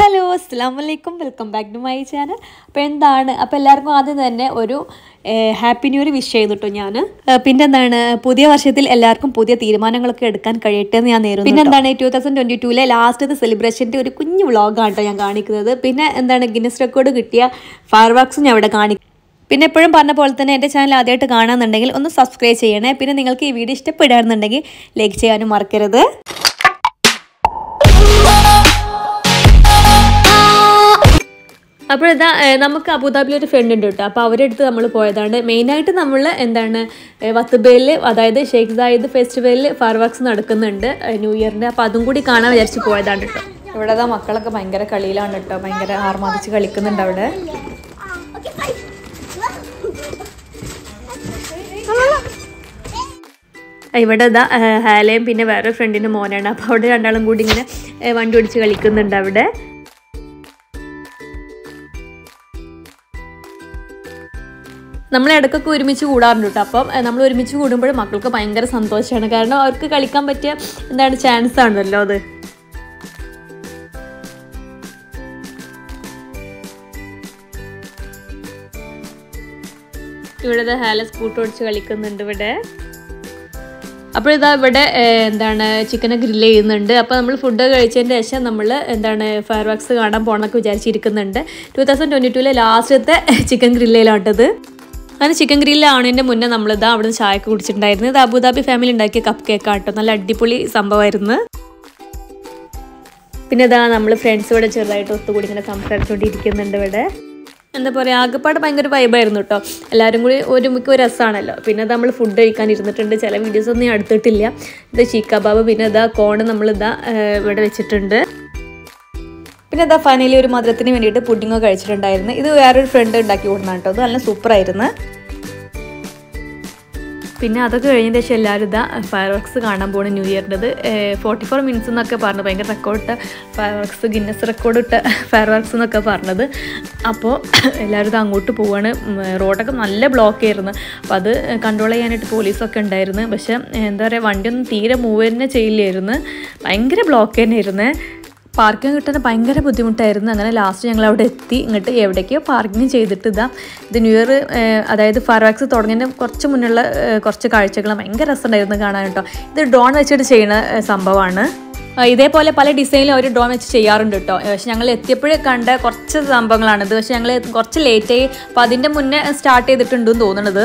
hello അസ്സാം വലൈക്കും welcome back to my channel അപ്പോൾ എന്താണ് അപ്പോൾ എല്ലാവർക്കും ആദ്യം തന്നെ ഒരു ഹാപ്പി ന്യൂ ഇയർ വിഷ് ചെയ്തിട്ടു ഞാൻ പിന്നെ എന്താണ് പുതിയ വർഷത്തിൽ എല്ലാവർക്കും പുതിയ തീരുമാനങ്ങളൊക്കെ എടുക്കാൻ കഴിയട്ടെ എന്ന് ഞാൻ നേരുന്നു പിന്നെ എന്താണ് ടൂ തൗസൻഡ് ട്വൻറ്റി ടൂലെ ലാസ്റ്റത്തെ സെലിബ്രേഷൻ്റെ ഒരു കുഞ്ഞു വ്ളോഗാണ് കേട്ടോ ഞാൻ കാണിക്കുന്നത് പിന്നെ എന്താണ് ഗിന്നസ് റെക്കോർഡ് കിട്ടിയ ഫയർ വർക്ക്സും ഞാൻ അവിടെ കാണിക്കും പിന്നെ എപ്പോഴും പറഞ്ഞ പോലെ തന്നെ എൻ്റെ ചാനൽ ആദ്യമായിട്ട് കാണാമെന്നുണ്ടെങ്കിൽ ഒന്ന് സബ്സ്ക്രൈബ് ചെയ്യണേ പിന്നെ നിങ്ങൾക്ക് ഈ വീഡിയോ ഇഷ്ടപ്പെടുകയാണെന്നുണ്ടെങ്കിൽ ലൈക്ക് ചെയ്യാനും മറക്കരുത് അപ്പോൾ ഇതാ ഏഹ് നമുക്ക് അബുദാബിയിൽ ഒരു ഫ്രണ്ട് ഉണ്ട് കേട്ടോ അപ്പോൾ അവരുടെ അടുത്ത് നമ്മൾ പോയതാണ് മെയിനായിട്ട് നമ്മൾ എന്താണ് ഏഹ് വത്തുബയിൽ അതായത് ഷെയ്ഖ് സായിദ് ഫെസ്റ്റിവലിൽ ഫയർ വർക്ക്സ് നടക്കുന്നുണ്ട് ഏഹ് ന്യൂ ഇയറിൻ്റെ അപ്പോൾ അതും കൂടി കാണാൻ വിചാരിച്ച് പോയതാണ് കേട്ടോ ഇവിടെ ഇതാ മക്കളൊക്കെ ഭയങ്കര കളിയിലാണ് കേട്ടോ ഭയങ്കര ആർമാദിച്ച് കളിക്കുന്നുണ്ട് അവിടെ ഇവിടെ ഇതാ ഏഹ് ഹാലയും പിന്നെ വേറെ ഫ്രണ്ടിൻ്റെ മോനാണ് അപ്പോൾ അവിടെ രണ്ടാളും കൂടി ഇങ്ങനെ ഏഹ് വണ്ടി ഓടിച്ച് കളിക്കുന്നുണ്ട് അവിടെ നമ്മൾ ഇടയ്ക്കൊക്കെ ഒരുമിച്ച് കൂടാറുണ്ട് കേട്ടോ അപ്പം ഏഹ്, നമ്മൾ ഒരുമിച്ച് കൂടുമ്പോൾ മക്കൾക്ക് ഭയങ്കര സന്തോഷമാണ് കാരണം അവർക്ക് കളിക്കാൻ പറ്റിയ എന്താണ് ചാൻസ് ആണല്ലോ അത് ഇവിടെ ഹാല സ്കൂട്ടർ ഓടിച്ച് കളിക്കുന്നുണ്ട് ഇവിടെ അപ്പോൾ ഇതാ ഇവിടെ ഏഹ്, എന്താണ് ചിക്കനെ ഗ്രില്ല് ചെയ്യുന്നുണ്ട് അപ്പോൾ നമ്മൾ ഫുഡ് കഴിച്ചതിന് ശേഷം നമ്മൾ എന്താണ് ഫയർ വർക്ക്സ് കാണാൻ പോകണമെന്നൊക്കെ വിചാരിച്ചിരിക്കുന്നുണ്ട് ടൂ തൗസൻഡ് ട്വൻറ്റി ടൂവിലെ ലാസ്റ്റത്തെ ചിക്കൻ ഗ്രില്ലിലാട്ടത് അങ്ങനെ ചിക്കൻ ഗ്രില്ല് ആണതിൻ്റെ മുന്നേ നമ്മളിതാ അവിടെ നിന്ന് ചായക്ക് കുടിച്ചിട്ടുണ്ടായിരുന്നു ഇത് അബുദാബി ഫാമിലി ഉണ്ടാക്കിയ കപ്പ് കേക്ക് ആട്ടോ നല്ല അടിപൊളി സംഭവമായിരുന്നു പിന്നെ ഇതാ നമ്മൾ ഫ്രണ്ട്സ് ഇവിടെ ചെറുതായിട്ട് ഒത്തുകൂടി ഇങ്ങനെ സംസാരിച്ചുകൊണ്ടിരിക്കുന്നുണ്ട് ഇവിടെ എന്താ പറയുക ആകെപ്പാട് ഭയങ്കര വൈബായിരുന്നു കേട്ടോ എല്ലാവരും കൂടി ഒരുമിക്ക് ഒരു രസമാണല്ലോ പിന്നെ നമ്മൾ ഫുഡ് കഴിക്കാൻ ഇരുന്നിട്ടുണ്ട് ചില വീഡിയോസ് ഒന്നും ഞാൻ എടുത്തിട്ടില്ല ഇത് ചീക്ക ബാബ് പിന്നെ ഇതാ കോണ് നമ്മളിതാ ഏഹ്, ഇവിടെ വെച്ചിട്ടുണ്ട് പിന്നെ ഇതാ ഫൈനലി ഒരു മധുരത്തിന് വേണ്ടിയിട്ട് പുഡിങ്ങോ കഴിച്ചിട്ടുണ്ടായിരുന്നു ഇത് വേറൊരു ഫ്രണ്ട് ഉണ്ടാക്കി കൊടുക്കണം കേട്ടോ അത് നല്ല സൂപ്പറായിരുന്നു പിന്നെ അതൊക്കെ കഴിഞ്ഞ ശേഷം എല്ലാവരും ഇതാ ഫയർ വർക്ക്സ് കാണാൻ പോണ് ന്യൂ ഇയറിൻ്റെത് ഫോർട്ടി ഫോർ മിനിറ്റ്സ് എന്നൊക്കെ പറഞ്ഞു ഭയങ്കര റെക്കോർഡ് ഇട്ട ഫയർ വർക്ക്സ് ഗിന്നസ് റെക്കോർഡ് ഇട്ട ഫയർ വർക്ക്സ് എന്നൊക്കെ പറഞ്ഞത് അപ്പോൾ എല്ലാവരും ഇത് അങ്ങോട്ട് പോവാണ് ഉം, റോഡൊക്കെ നല്ല ബ്ലോക്ക് ആയിരുന്നു അപ്പോൾ അത് കൺട്രോൾ ചെയ്യാനായിട്ട് പോലീസൊക്കെ ഉണ്ടായിരുന്നു പക്ഷേ എന്താ പറയുക വണ്ടിയൊന്നും തീരെ മൂവ് തന്നെ ചെയ്യില്ലായിരുന്നു ഭയങ്കര ബ്ലോക്ക് തന്നെ ആയിരുന്നു പാർക്കിംഗ് കിട്ടാൻ ഭയങ്കര ബുദ്ധിമുട്ടായിരുന്നു അങ്ങനെ ലാസ്റ്റ് ഞങ്ങൾ അവിടെ എത്തി ഇങ്ങോട്ട് എവിടേക്കോ പാർക്കിംഗ് ചെയ്തിട്ട് ഇതാ ഇത് ന്യൂ ഇയർ അതായത് ഫയർവാക്സ് തുടങ്ങിയതിന് കുറച്ച് മുന്നുള്ള ഏഹ്, കുറച്ച് കാഴ്ചകൾ ഭയങ്കര രസമുണ്ടായിരുന്നു കാണാൻ കേട്ടോ ഇത് ഡ്രോൺ വെച്ചിട്ട് ചെയ്യുന്ന ഏഹ്, സംഭവമാണ് ആ, ഇതേപോലെ പല ഡിസൈനിലും അവർ ഡ്രോൺ വെച്ച് ചെയ്യാറുണ്ട് കേട്ടോ പക്ഷെ ഞങ്ങൾ എത്തിയപ്പോഴേ കണ്ട കുറച്ച് സംഭവങ്ങളാണിത് പക്ഷെ ഞങ്ങൾ കുറച്ച് ലേറ്റായി അപ്പോൾ അതിൻ്റെ മുന്നേ സ്റ്റാർട്ട് ചെയ്തിട്ടുണ്ടെന്ന് തോന്നുന്നത്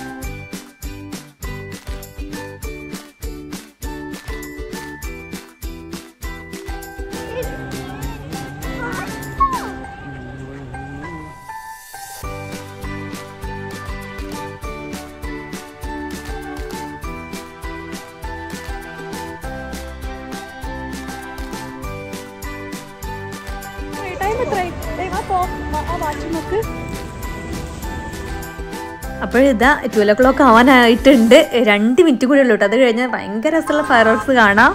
അപ്പോഴിതാ ട്വൽവ് ഒ ക്ലോക്ക് ആവാനായിട്ടുണ്ട് രണ്ട് മിനിറ്റ് കൂടെ ഉള്ളൂ കേട്ടോ അത് കഴിഞ്ഞാൽ ഭയങ്കര രസമുള്ള ഫയർ വർക്ക്സ് കാണാം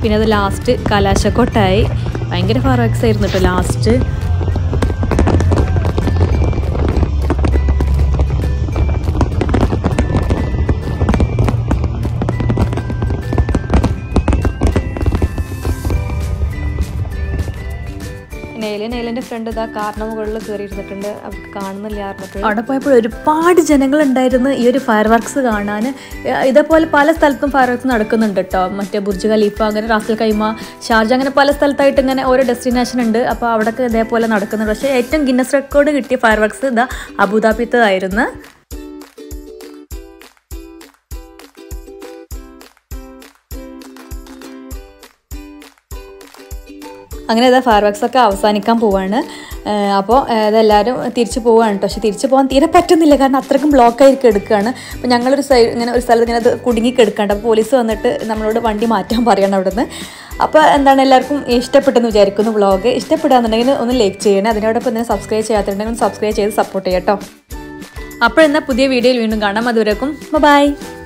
പിന്നെ അത് ലാസ്റ്റ് കലാശക്കൊട്ടായി ഭയങ്കര ഫയർ ആയിരുന്നു കേട്ടോ ലാസ്റ്റ് നെയില് നെയിലിൻ്റെ ഫ്രണ്ട് ഇതാ കാറിന് മുകളിൽ കയറി ഇരുന്നിട്ടുണ്ട് അവർക്ക് കാണുന്നില്ല പറഞ്ഞപ്പോൾ അവിടെ പോയപ്പോൾ ഒരുപാട് ജനങ്ങളുണ്ടായിരുന്നു ഈ ഒരു ഫയർ വർക്ക്സ് കാണാൻ ഇതേപോലെ പല സ്ഥലത്തും ഫയർ വർക്ക്സ് നടക്കുന്നുണ്ട് കേട്ടോ മറ്റേ ബുർജ് ഖലീഫ അങ്ങനെ റാസൽ കൈമ ഷാർജ അങ്ങനെ പല സ്ഥലത്തായിട്ട് ഇങ്ങനെ ഓരോ ഡെസ്റ്റിനേഷൻ ഉണ്ട് അപ്പോൾ അവിടെയൊക്കെ ഇതേപോലെ നടക്കുന്നുണ്ട് പക്ഷേ ഏറ്റവും ഗിന്നസ് റെക്കോർഡ് കിട്ടിയ ഫയർ വർക്ക്സ് ഇതാ അബുദാബിത്തതായിരുന്നു അങ്ങനെ ഇതാ ഫയർ വർക്ക്സ് ഒക്കെ അവസാനിക്കാൻ പോവാണ് അപ്പോൾ ഇതെല്ലാവരും തിരിച്ചു പോവുകയാണ് കേട്ടോ പക്ഷേ തിരിച്ചു പോകാൻ തീരെ പറ്റുന്നില്ല കാരണം അത്രയ്ക്കും ബ്ലോക്ക് ആയിരിക്കും എടുക്കുകയാണ് അപ്പോൾ ഞങ്ങളൊരു സൈഡ് ഇങ്ങനെ ഒരു സ്ഥലത്ത് ഇങ്ങനെ അത് കുടുങ്ങി കിടക്കാണ്ട് അപ്പോൾ പോലീസ് വന്നിട്ട് നമ്മളോട് വണ്ടി മാറ്റാൻ പറയണം അവിടെ നിന്ന് അപ്പോൾ എന്താണ് എല്ലാവർക്കും ഇഷ്ടപ്പെട്ടെന്ന് വിചാരിക്കുന്നു വ്ളോഗ് ഇഷ്ടപ്പെടുകയെന്നുണ്ടെങ്കിൽ ഒന്ന് ലൈക്ക് ചെയ്യണേ അതിനോടൊപ്പം തന്നെ സബ്സ്ക്രൈബ് ചെയ്യാത്തുണ്ടെങ്കിൽ ഒന്ന് സബ്സ്ക്രൈബ് ചെയ്ത് സപ്പോർട്ട് ചെയ്യാം കേട്ടോ അപ്പോൾ എന്നാൽ പുതിയ വീഡിയോയിൽ വീണ്ടും കാണാം അതുവരേക്കും ബൈ